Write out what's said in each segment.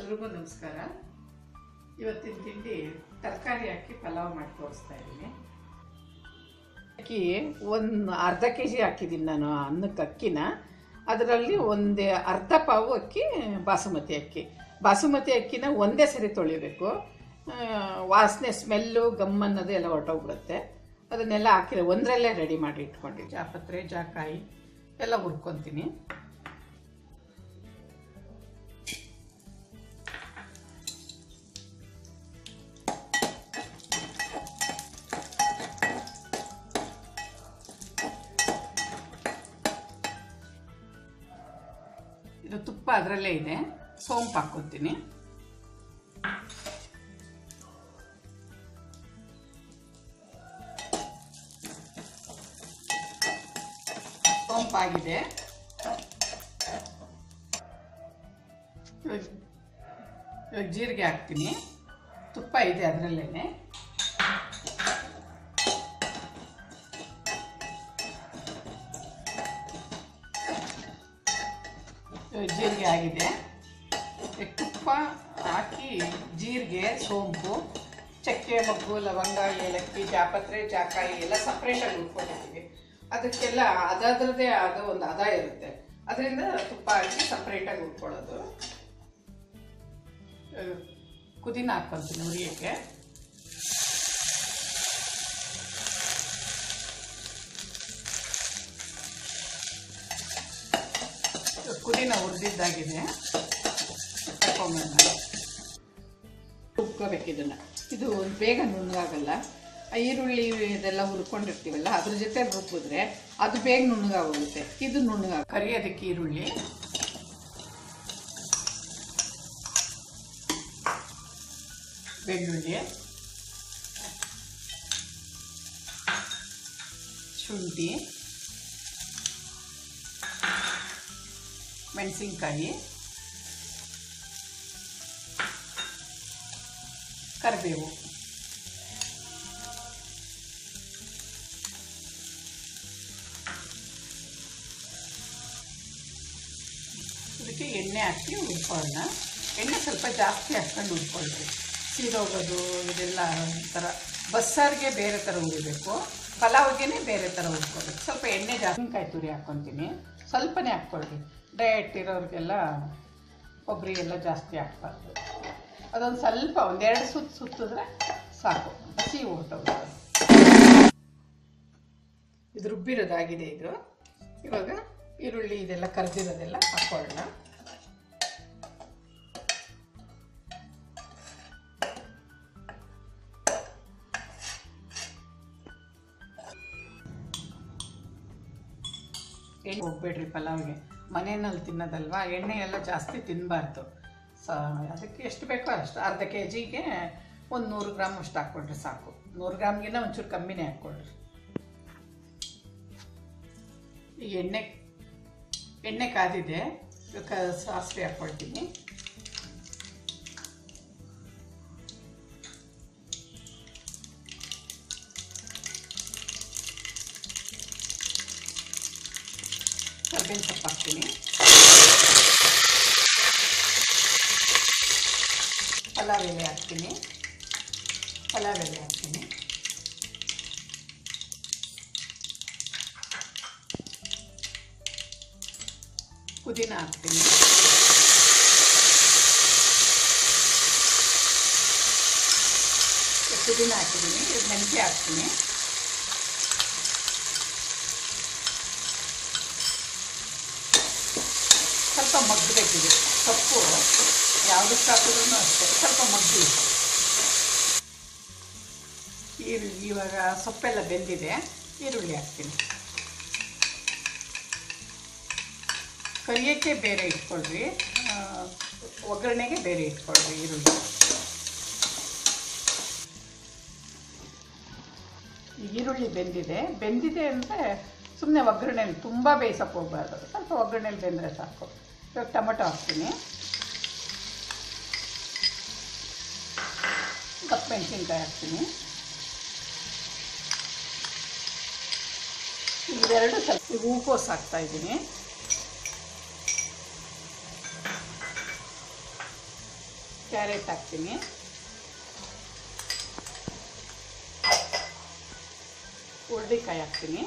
ಎಲ್ರಿಗೂ ನಮಸ್ಕಾರ ಇವತ್ತಿನ ತಿಂಡಿ ತರಕಾರಿ ಹಾಕಿ ಪಲಾವ್ ಮಾಡಿ ತೋರಿಸ್ತಾ ಇದ್ದೀನಿ ಅಕ್ಕಿ ಒಂದು ಅರ್ಧ ಕೆ ಜಿ ಹಾಕಿದ್ದೀನಿ ನಾನು ಅನ್ನಕ್ಕೆ ಅಕ್ಕಿನ ಅದರಲ್ಲಿ ಒಂದು ಅರ್ಧ ಪಾವು ಅಕ್ಕಿ ಬಾಸುಮತಿ ಅಕ್ಕಿ ಬಾಸುಮತಿ ಅಕ್ಕಿನ ಒಂದೇ ಸರಿ ತೊಳಿಬೇಕು ಆ, ವಾಸನೆ ಸ್ಮೆಲ್ಲು ಗಮ್ ಅನ್ನೋದು ಎಲ್ಲ ಹೊರಟೋಗ್ಬಿಡುತ್ತೆ ಅದನ್ನೆಲ್ಲ ಹಾಕಿದ್ರೆ ಒಂದರಲ್ಲೇ ರೆಡಿ ಮಾಡಿ ಇಟ್ಕೊಂಡು ಜಾಪತ್ರೆ ಜಾಕಾಯಿ ಎಲ್ಲ ಹುರ್ಕೊತೀನಿ ಇದು ತುಪ್ಪ ಅದರಲ್ಲೇ ಇದೆ ಸೋಂಪು ಹಾಕ್ಕೊತೀನಿ ಸೋಂಪಾಗಿದೆ ಇವಾಗ ಇವಾಗ ಜೀರಿಗೆ ಹಾಕ್ತೀನಿ ತುಪ್ಪ ಇದೆ ಅದರಲ್ಲೇನೆ ಜೀರಿಗೆ ಆಗಿದೆ ಈ ತುಪ್ಪ ಹಾಕಿ ಜೀರಿಗೆ ಸೋಂಪು ಚಕ್ಕೆ ಮಗ್ಗು ಲವಂಗ ಏಲಕ್ಕಿ ಜಾಪತ್ರೆ ಜಾಕಾಯಿ ಎಲ್ಲ ಸಪ್ರೇಟಾಗಿ ಹುರ್ಕೊಂಡಿರ್ತೀವಿ ಅದಕ್ಕೆಲ್ಲ ಅದಾದ್ರದ್ದೇ ಆದ ಒಂದು ಅದ ಇರುತ್ತೆ ಅದರಿಂದ ತುಪ್ಪ ಹಾಕಿ ಸಪ್ರೇಟಾಗಿ ಹುರ್ಕೊಳ್ಳೋದು ಆ, ಕುದಿನ ಹಾಕ್ಕೊಂತೀನಿ ಉರಿಯೋಕ್ಕೆ ಕುದಿನ ಹುರಿದಿದ್ದಾಗಿದೆ ತಗೊಂಬರೋಣ ರುಬ್ಕೋಬೇಕು ಇದನ್ನು ಇದು ಬೇಗ ನುಣ್ಣಗಾಗಲ್ಲ ಆ ಈರುಳ್ಳಿ ಇದೆಲ್ಲ ಹುರ್ಕೊಂಡಿರ್ತೀವಲ್ಲ ಅದ್ರ ಜೊತೆ ರುಬ್ಬಿದ್ರೆ ಅದು ಬೇಗ ನುಣ್ಣಗಾಗೋಗುತ್ತೆ ಇದು ನುಣ್ಣಗಾಗ ಕರಿಯೋದಕ್ಕೆ ಈರುಳ್ಳಿ ಬೆಳ್ಳುಳ್ಳಿ ಶುಂಠಿ ಮೆಣಸಿನ್ಕಾಯಿ ಕರಿಬೇವು ಇದಕ್ಕೆ ಎಣ್ಣೆ ಹಾಕಿ ಹುರ್ಕೊಳ್ಳೋಣ ಎಣ್ಣೆ ಸ್ವಲ್ಪ ಜಾಸ್ತಿ ಹಾಕ್ಕೊಂಡು ಹುರ್ಕೊಳ್ರಿ ಸೀದೋಗೋದು ಇದೆಲ್ಲ ಒಂಥರ ಬಸ್ಸಾರಿಗೆ ಬೇರೆ ಥರ ಹುರಿಬೇಕು ಪಲಾವ್ಗೆ ಬೇರೆ ಥರ ಹುರ್ಕೋಬೇಕು ಸ್ವಲ್ಪ ಎಣ್ಣೆ ಜಾಸ್ತಿಕಾಯಿ ತುರಿ ಹಾಕ್ಕೊತೀನಿ ಸ್ವಲ್ಪನೇ ಹಾಕ್ಕೊಳ್ರಿ ಡಯಟ್ ಇರೋರಿಗೆಲ್ಲ ಕೊಬ್ಬರಿ ಎಲ್ಲ ಜಾಸ್ತಿ ಹಾಕ್ಬಾರ್ದು ಅದೊಂದು ಸ್ವಲ್ಪ ಒಂದೆರಡು ಸುತ್ತು ಸುತ್ತಿದ್ರೆ ಸಾಕು ಹಸಿ ಹೊರ್ಟೋಗುತ್ತೆ ಇದು ರುಬ್ಬಿರೋದಾಗಿದೆ ಇದು ಇವಾಗ ಈರುಳ್ಳಿ ಇದೆಲ್ಲ ಕರೆದಿರೋದೆಲ್ಲ ಹಾಕ್ಕೊಳ್ಳೋಣ ಎಣ್ಣೆ ಹೋಗ್ಬೇಡ್ರಿ ಪಲಾವ್ಗೆ ಮನೆಯಲ್ಲಿ ತಿನ್ನೋದಲ್ವಾ ಎಣ್ಣೆ ಎಲ್ಲ ಜಾಸ್ತಿ ತಿನ್ನಬಾರ್ದು ಸ ಅದಕ್ಕೆ ಎಷ್ಟು ಬೇಕೋ ಅಷ್ಟು ಅರ್ಧ ಕೆ ಜಿಗೆ ಒಂದು ನೂರು ಗ್ರಾಮ್ ಅಷ್ಟು ಹಾಕ್ಕೊಳ್ರಿ ಸಾಕು ನೂರು ಗ್ರಾಮ್ಗಿಂತ ಒಂಚೂರು ಕಮ್ಮಿನೇ ಹಾಕ್ಕೊಳ್ರಿ ಈ ಎಣ್ಣೆ ಎಣ್ಣೆ ಕಾದಿದೆ ಕ ಸಾಸಿವೆ ಹಾಕ್ಕೊಳ್ತೀನಿ ಕರ್ಬೇವಿನ ಸೊಪ್ಪು ಹಾಕ್ತೀನಿ ಪಲಾವ್ ಎಲೆ ಹಾಕ್ತೀನಿ ಪಲಾವ್ ಎಲೆ ಹಾಕ್ತೀನಿ ಪುದೀನ ಹಾಕ್ತೀನಿ ಪುದೀನ ಹಾಕಿದ್ದೀನಿ ಇದು ಮೆಂತ್ಯ ಹಾಕ್ತೀನಿ ಸ್ವಲ್ಪ ಮಗ್ಗಬೇಕಿದೆ ಸೊಪ್ಪು ಯಾವುದಕ್ಕೆ ಹಾಕಿದ್ರೂ ಅಷ್ಟೇ ಸ್ವಲ್ಪ ಮಗ್ಗಿ ಈರುಳ್ಳಿ ಇವಾಗ ಸೊಪ್ಪೆಲ್ಲ ಬೆಂದಿದೆ ಈರುಳ್ಳಿ ಹಾಕ್ತೀನಿ ಕರಿಯೋಕ್ಕೆ ಬೇರೆ ಇಟ್ಕೊಳ್ರಿ ಆ, ಒಗ್ಗರಣೆಗೆ ಬೇರೆ ಇಟ್ಕೊಳ್ರಿ ಈರುಳ್ಳಿ ಈ ಈರುಳ್ಳಿ ಬೆಂದಿದೆ ಬೆಂದಿದೆ ಅಂದರೆ ಸುಮ್ಮನೆ ಒಗ್ಗರಣೆಲಿ ತುಂಬ ಬೇಯಿಸಕ್ಕೆ ಹೋಗ್ಬಾರ್ದು ಸ್ವಲ್ಪ ಒಗ್ಗರಣೆಲಿ ಬೆಂದರೆ ಸಾಕು ಇವಾಗ ಟೊಮೊಟೊ ಹಾಕ್ತೀನಿ ಕಪ್ಪು ಮೆಣಸಿನ್ಕಾಯಿ ಹಾಕ್ತೀನಿ ಇವೆರಡು ಸ್ವಲ್ಪ ಹೂಕೋಸು ಹಾಕ್ತಾ ಇದ್ದೀನಿ ಕ್ಯಾರೆಟ್ ಹಾಕ್ತೀನಿ ಹುರುಳಿಕಾಯಿ ಹಾಕ್ತೀನಿ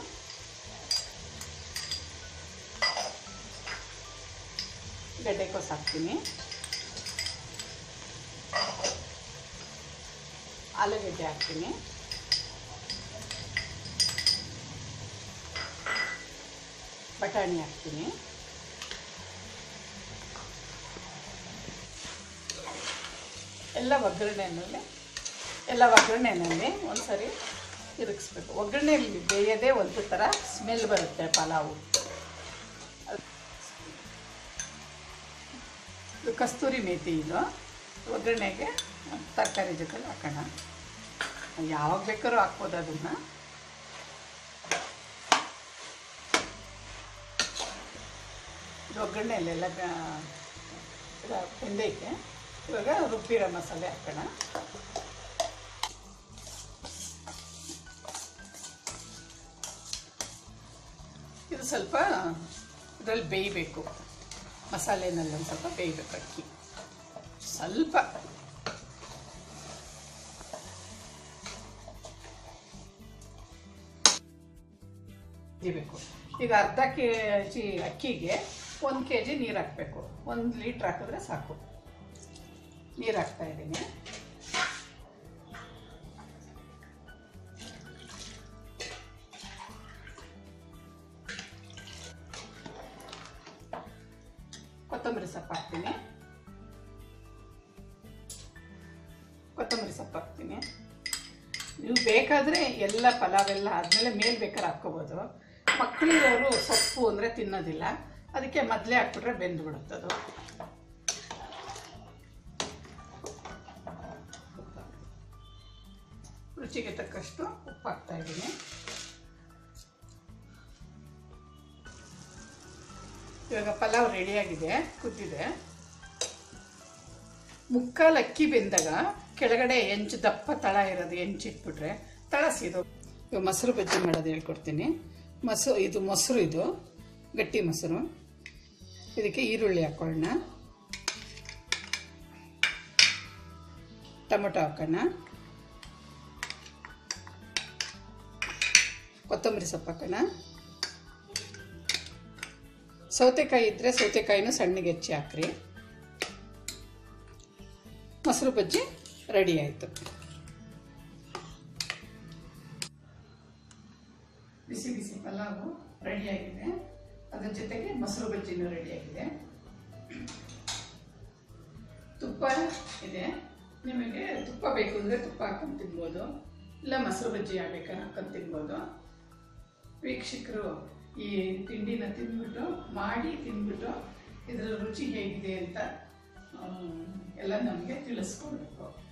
ಗಡ್ಡೆಕೋಸು ಹಾಕ್ತೀನಿ ಆಲೂಗಡ್ಡೆ ಹಾಕ್ತೀನಿ ಬಟಾಣಿ ಹಾಕ್ತೀನಿ ಎಲ್ಲ ಒಗ್ಗರಣೆನಲ್ಲಿ ಎಲ್ಲ ಒಗ್ಗರಣೆನಲ್ಲಿ ಒಂದು ಸರಿ ತಿರುಗಿಸ್ಬೇಕು ಒಗ್ಗರಣೆಯಲ್ಲಿ ಬೇಯದೇ ಒಂದು ಥರ ಸ್ಮೆಲ್ ಬರುತ್ತೆ ಪಲಾವು ಇದು ಕಸ್ತೂರಿ ಮೇಥಿ ಇದು ಒಗ್ಗರಣೆಗೆ ತರಕಾರಿ ಜೊತೆ ಹಾಕೋಣ ಯಾವಾಗ ಬೇಕಾದ್ರೂ ಹಾಕ್ಬೋದು ಅದನ್ನು ಇದು ಒಗ್ಗರಣೆಯಲ್ಲೆಲ್ಲ ಬೆಂದೈತೆ ಇವಾಗ ರುಬ್ಬಿರೋ ಮಸಾಲೆ ಹಾಕೋಣ ಇದು ಸ್ವಲ್ಪ ಇದರಲ್ಲಿ ಬೇಯಬೇಕು ಮಸಾಲೆನಲ್ಲಿ ಒಂದು ಸ್ವಲ್ಪ ಬೇಯಬೇಕು ಅಕ್ಕಿ ಸ್ವಲ್ಪ ಬೇಯಬೇಕು ಈಗ ಅರ್ಧ ಕೆ ಜಿ ಅಕ್ಕಿಗೆ ಒಂದು ಕೆ ಜಿ ನೀರು ಹಾಕಬೇಕು ಒಂದು ಲೀಟ್ರ್ ಹಾಕಿದ್ರೆ ಸಾಕು ನೀರು ಹಾಕ್ತಾ ಇದ್ದೀನಿ ಕೊತ್ತಂಬರಿ ಸೊಪ್ಪು ಹಾಕ್ತೀನಿ ಕೊತ್ತಂಬರಿ ಸೊಪ್ಪು ಹಾಕ್ತೀನಿ ನೀವು ಬೇಕಾದರೆ ಎಲ್ಲ ಪಲಾವೆಲ್ಲ ಆದಮೇಲೆ ಮೇಲೆ ಬೇಕಾದ್ರೆ ಹಾಕ್ಕೋಬೋದು ಮಕ್ಕಳಿರೋರು ಸೊಪ್ಪು ಅಂದರೆ ತಿನ್ನೋದಿಲ್ಲ ಅದಕ್ಕೆ ಮೊದಲೇ ಹಾಕ್ಬಿಟ್ರೆ ಬೆಂದು ಬಿಡುತ್ತದು ರುಚಿಗೆ ತಕ್ಕಷ್ಟು ಉಪ್ಪು ಹಾಕ್ತಾ ಇದ್ದೀನಿ ಇವಾಗ ಪಲಾವ್ ರೆಡಿಯಾಗಿದೆ ಕುದ್ದಿದೆ ಮುಕ್ಕಾಲು ಅಕ್ಕಿ ಬೆಂದಾಗ ಕೆಳಗಡೆ ಹೆಂಚು ದಪ್ಪ ತಳ ಇರೋದು ಹೆಂಚಿಟ್ಬಿಟ್ರೆ ತಳ ಸೀದು ಇವಾಗ ಮೊಸರು ಬಜ್ಜಿ ಮಾಡೋದು ಹೇಳ್ಕೊಡ್ತೀನಿ ಮೊಸರು ಇದು ಮೊಸರು ಇದು ಗಟ್ಟಿ ಮೊಸರು ಇದಕ್ಕೆ ಈರುಳ್ಳಿ ಹಾಕೊಳ್ಳೋಣ ಟೊಮೊಟೊ ಹಾಕೋಣ ಕೊತ್ತಂಬರಿ ಸೊಪ್ಪು ಹಾಕೋಣ ಸೌತೆಕಾಯಿ ಇದ್ದರೆ ಸೌತೆಕಾಯಿನೂ ಸಣ್ಣಗೆ ಹೆಚ್ಚಿ ಹಾಕ್ರಿ ಮೊಸರು ಬಜ್ಜಿ ರೆಡಿ ಆಯಿತು ಬಿಸಿ ಬಿಸಿ ಪಲಾವು ರೆಡಿಯಾಗಿದೆ ಅದ್ರ ಜೊತೆಗೆ ಮೊಸರು ಬಜ್ಜಿನೂ ರೆಡಿಯಾಗಿದೆ ತುಪ್ಪ ಇದೆ ನಿಮಗೆ ತುಪ್ಪ ಬೇಕು ಅಂದರೆ ತುಪ್ಪ ಹಾಕೊಂಡು ತಿನ್ಬೋದು ಇಲ್ಲ ಮೊಸರು ಬಜ್ಜಿ ಆಗ್ಬೇಕಾದ್ರೆ ಹಾಕೊಂಡು ತಿನ್ಬೋದು ವೀಕ್ಷಕರು ಈ ತಿಂಡಿನ ತಿಂದ್ಬಿಟ್ಟು ಮಾಡಿ ತಿಂದ್ಬಿಟ್ಟು ಇದರ ರುಚಿ ಹೇಗಿದೆ ಅಂತ ಆಮ್, ಎಲ್ಲ ನಮಗೆ ತಿಳಿಸ್ಕೊಡ್ಬೇಕು